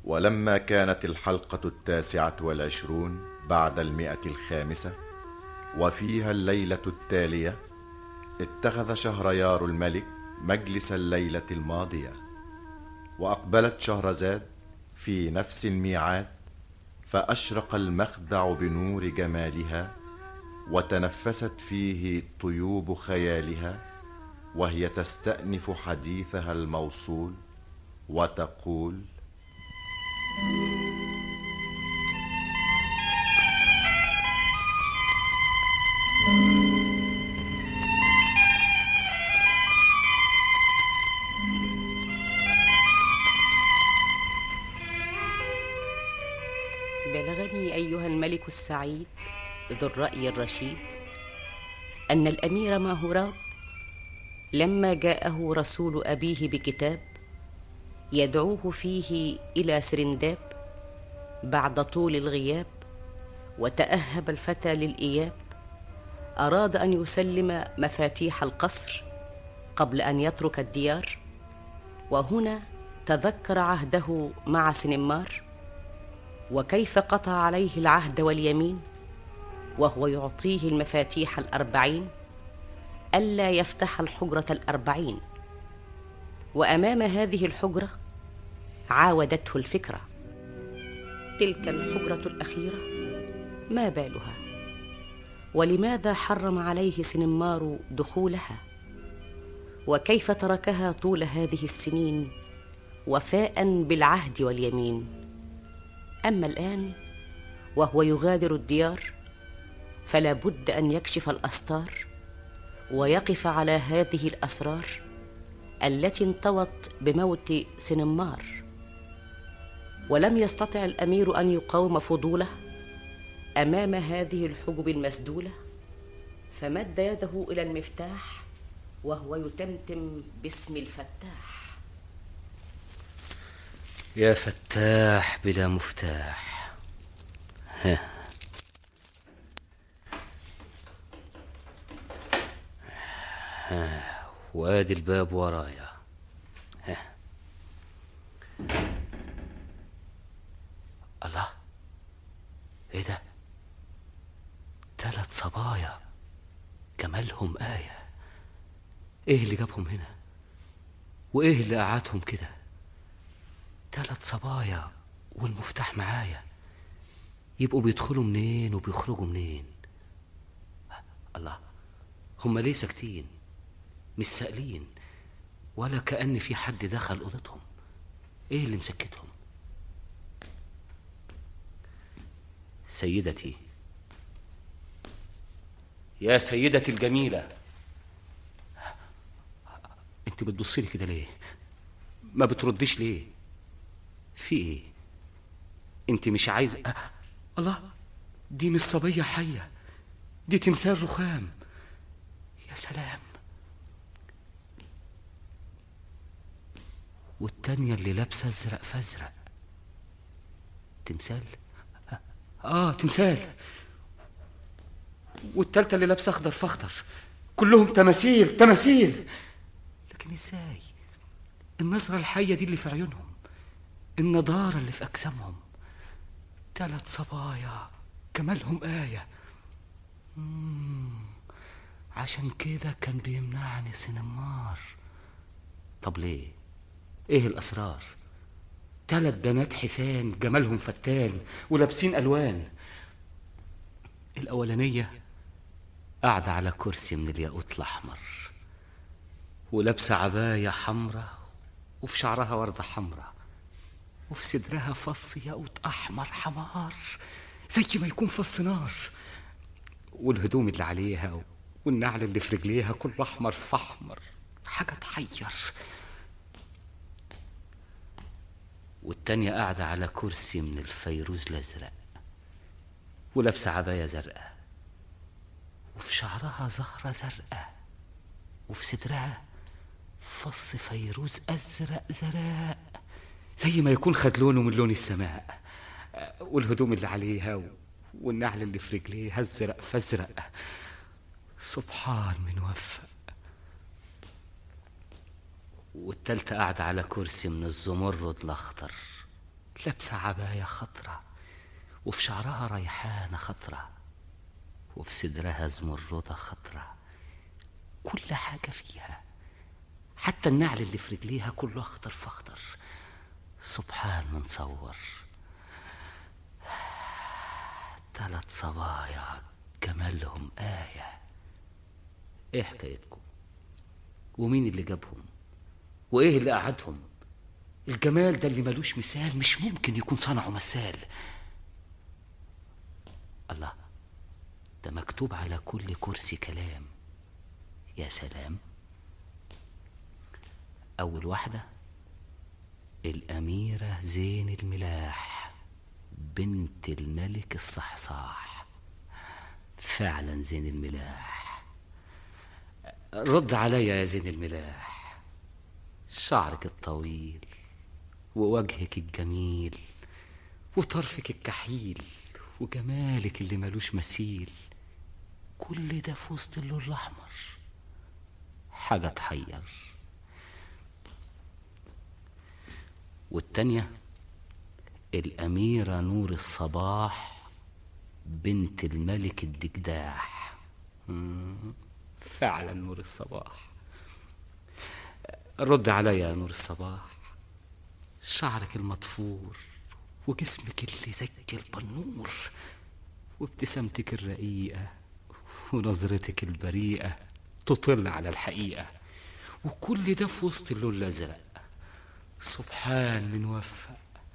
ولما كانت الحلقة التاسعة والعشرون بعد المئة الخامسة وفيها الليلة التالية اتخذ شهريار الملك مجلس الليلة الماضية وأقبلت شهرزاد في نفس الميعاد فأشرق المخدع بنور جمالها وتنفست فيه طيوب خيالها وهي تستأنف حديثها الموصول وتقول بلغني ايها الملك السعيد ذو الراي الرشيد ان الامير ماهوراب لما جاءه رسول ابيه بكتاب يدعوه فيه الى سرنداب بعد طول الغياب وتاهب الفتى للاياب اراد ان يسلم مفاتيح القصر قبل ان يترك الديار وهنا تذكر عهده مع سنمار وكيف قطع عليه العهد واليمين وهو يعطيه المفاتيح الاربعين الا يفتح الحجره الاربعين وامام هذه الحجره عاودته الفكره تلك الحجره الاخيره ما بالها ولماذا حرم عليه سنمار دخولها وكيف تركها طول هذه السنين وفاء بالعهد واليمين اما الان وهو يغادر الديار فلا بد ان يكشف الاستار ويقف على هذه الاسرار التي انطوت بموت سنمار ولم يستطع الامير ان يقاوم فضوله امام هذه الحجب المسدوله فمد يده الى المفتاح وهو يتمتم باسم الفتاح يا فتاح بلا مفتاح ها ها وادي الباب ورايا ها الله ايه ده ثلاث صبايا جمالهم آية ايه اللي جابهم هنا وايه اللي قعدهم كده ثلاث صبايا والمفتاح معايا يبقوا بيدخلوا منين وبيخرجوا منين الله هم ليه ساكتين مش سائلين ولا كأن في حد دخل أوضتهم ايه اللي مسكتهم سيدتي يا سيدتي الجميلة انت بتبصي لي كده ليه ما بترديش ليه في ايه انت مش عايزه أه. الله دي مش صبيه حيه دي تمثال رخام يا سلام والتانية اللي لابسة ازرق فازرق تمثال اه تمثال والتالتة اللي لابسة اخضر فاخضر كلهم تماثيل تماثيل لكن ازاي النظرة الحية دي اللي في عيونهم النضارة اللي في أجسامهم تلات صبايا جمالهم آية مم. عشان كده كان بيمنعني سنمار طب ليه ايه الأسرار تلات بنات حسان جمالهم فتان ولابسين ألوان الأولانية قاعدة على كرسي من الياقوت الأحمر ولابسة عباية حمرة وفي شعرها وردة حمرة وفي صدرها فص ياقوت أحمر حمار زي ما يكون فص نار والهدوم اللي عليها والنعل اللي في رجليها كله أحمر في أحمر حاجة تحير والتانية قاعدة على كرسي من الفيروز الأزرق ولابسة عباية زرقاء وفي شعرها زهرة زرقاء وفي صدرها فص فيروز أزرق زراء زي ما يكون خد لونه من لون السماء والهدوم اللي عليها والنعل اللي في رجليها ازرق فازرق سبحان من وفق والتالتة قاعدة على كرسي من الزمرد الأخضر لابسة عباية خضرة وفي شعرها ريحانة خضرة وفي صدرها زمردة خضرة كل حاجة فيها حتى النعل اللي في رجليها كله أخضر فأخضر سبحان من صور تلات صبايا جمالهم آية إيه حكايتكم ومين اللي جابهم وإيه اللي قعدهم الجمال ده اللي ملوش مثال مش ممكن يكون صنعه مثال الله ده مكتوب على كل كرسي كلام يا سلام أول واحدة الأميرة زين الملاح بنت الملك الصحصاح فعلا زين الملاح رد عليا يا زين الملاح شعرك الطويل ووجهك الجميل وطرفك الكحيل وجمالك اللي ملوش مثيل كل ده في وسط اللون الأحمر حاجة تحير والتانية الأميرة نور الصباح بنت الملك الدجداح مم، فعلا نور الصباح رد عليا يا نور الصباح شعرك المطفور وجسمك اللي زي البنور وابتسامتك الرقيقة ونظرتك البريئة تطل على الحقيقة وكل ده في وسط اللون الأزرق سبحان من وفق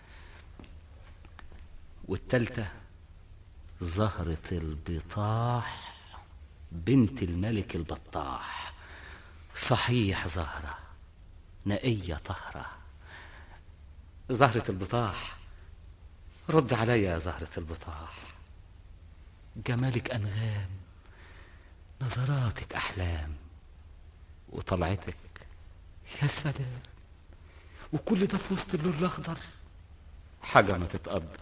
والتالتة زهرة البطاح بنت الملك البطاح صحيح زهرة نقية طهرة زهرة البطاح رد عليا يا زهرة البطاح جمالك أنغام نظراتك أحلام وطلعتك يا سلام وكل ده في وسط اللون الأخضر حاجة ما تتقدر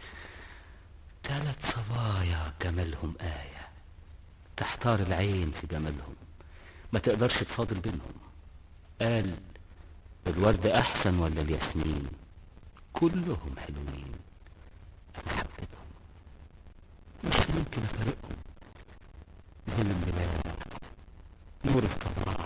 تلات صبايا جمالهم آية تحتار العين في جمالهم ما تقدرش تفاضل بينهم قال الورد أحسن ولا الياسمين كلهم حلوين أنا حبيتهم مش ممكن أفارقهم من الميلاد نور الطباع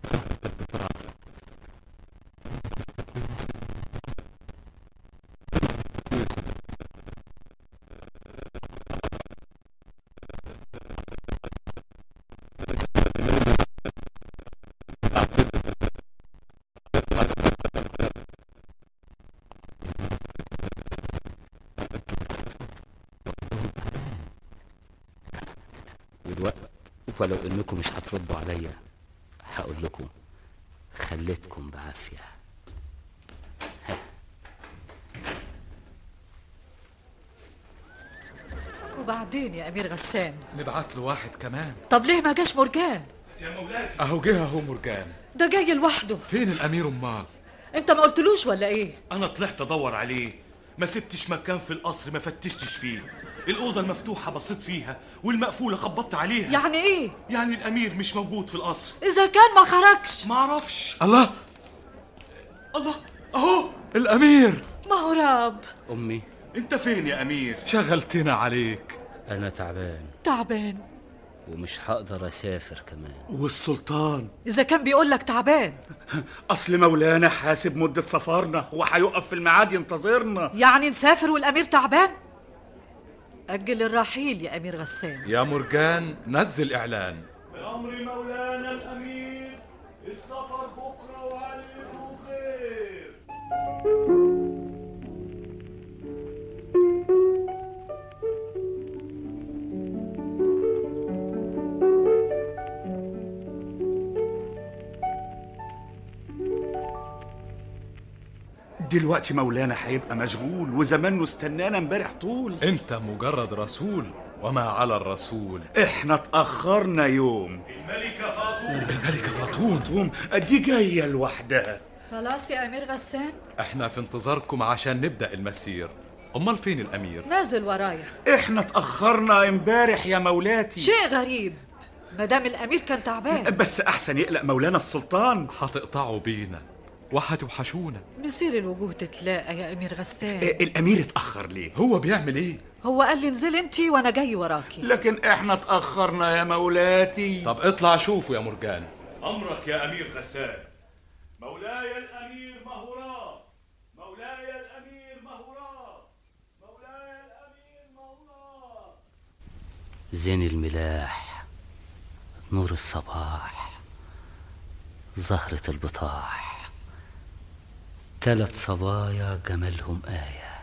والوقت ولو انكم مش هتردوا عليا هقول لكم خليتكم بعافيه وبعدين يا امير غسان نبعت له واحد كمان طب ليه ما جاش مرجان اهو جه اهو مرجان ده جاي لوحده فين الامير امال انت ما قلتلوش ولا ايه انا طلعت ادور عليه ما سبتش مكان في القصر ما فتشتش فيه الاوضه المفتوحه بصيت فيها والمقفوله خبطت عليها يعني ايه يعني الامير مش موجود في القصر اذا كان ما خرجش ما اعرفش الله الله اهو الامير ما هو راب امي انت فين يا امير شغلتنا عليك انا تعبان تعبان ومش هقدر اسافر كمان والسلطان اذا كان بيقول لك تعبان اصل مولانا حاسب مدة سفرنا وهيقف في الميعاد ينتظرنا يعني نسافر والامير تعبان اجل الرحيل يا امير غسان يا مرجان نزل اعلان بامر مولانا الامير السفر بكره وعليكم خير دلوقتي مولانا هيبقى مشغول وزمانه استنانا امبارح طول انت مجرد رسول وما على الرسول احنا اتأخرنا يوم الملكه فاطمه الملكة فاطون توم دي جاية لوحدها خلاص يا امير غسان احنا في انتظاركم عشان نبدأ المسير امال فين الامير نازل ورايا احنا اتأخرنا امبارح يا مولاتي شيء غريب مدام الامير كان تعبان بس احسن يقلق مولانا السلطان هتقطعوا بينا وهتوحشونا مسير الوجوه تتلاقى يا امير غسان إيه، الامير اتاخر ليه هو بيعمل ايه هو قال لي انزل انتي وانا جاي وراكي لكن احنا اتاخرنا يا مولاتي طب اطلع شوفه يا مرجان أمرك يا أمير غسان مولاي الأمير مهوراب مولاي الأمير مهوراب مولاي الأمير مهوراب زين الملاح نور الصباح زهرة البطاح تلت صبايا جمالهم آية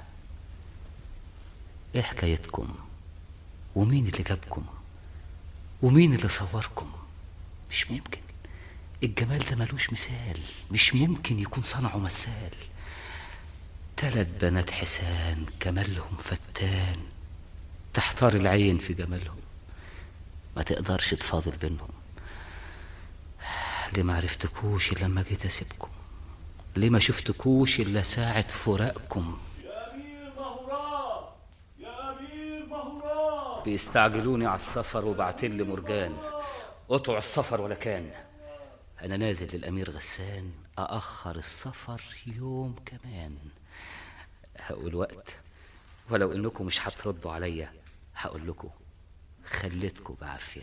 ايه حكايتكم ومين اللي جابكم ومين اللي صوركم مش ممكن الجمال ده ملوش مثال مش ممكن يكون صنعه مثال تلت بنات حسان جمالهم فتان تحتار العين في جمالهم ما تقدرش تفاضل بينهم ليه ما عرفتكوش إلا لما جيت اسيبكم ليه ما شفتكوش الا ساعة فراقكم يا أمير مهوراب يا أمير مهوراب بيستعجلوني على السفر وبعتين لي مرجان قطع السفر ولا كان انا نازل للامير غسان ااخر السفر يوم كمان والوقت ولو انكم مش هتردوا عليا هقول لكم خليتكم بعافيه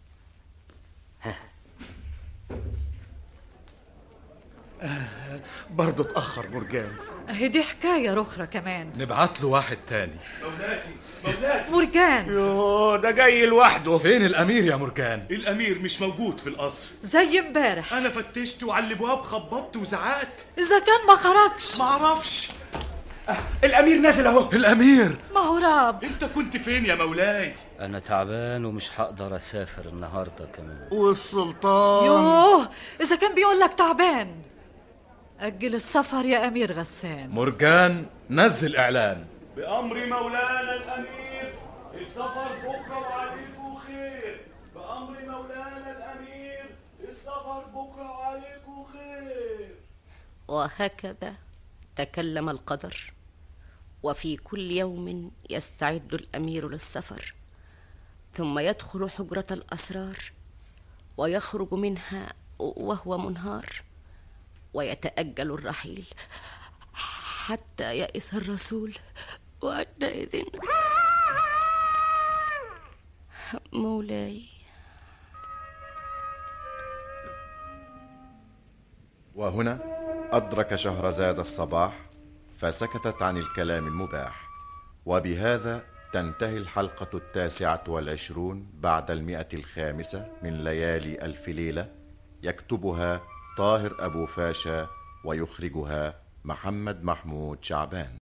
برضه اتاخر مرجان اهي دي حكايه رخرة كمان نبعت له واحد تاني مولاتي مولاتي مرجان يوه ده جاي لوحده فين الامير يا مرجان الأمير مش موجود في القصر زي امبارح أنا فتشت وعلى الأبواب خبطت وزعقت اذا كان ما خرجش معرفش الامير نازل اهو الامير ما هو راب أنت كنت فين يا مولاي انا تعبان ومش هقدر اسافر النهارده كمان والسلطان يوه اذا كان بيقول لك تعبان اجل السفر يا امير غسان مرجان نزل اعلان بأمر مولانا الأمير السفر بكرة وعليكم خير بأمر مولانا الأمير السفر بكرة وعليكم خير وهكذا تكلم القدر وفي كل يوم يستعد الامير للسفر ثم يدخل حجره الاسرار ويخرج منها وهو منهار ويتاجل الرحيل حتى يئس الرسول وعندئذ مولاي وهنا أدرك شهرزاد الصباح فسكتت عن الكلام المباح وبهذا تنتهي الحلقة التاسعة والعشرون بعد المئة الخامسة من ليالي ألف ليلة يكتبها طاهر أبو فاشا ويخرجها محمد محمود شعبان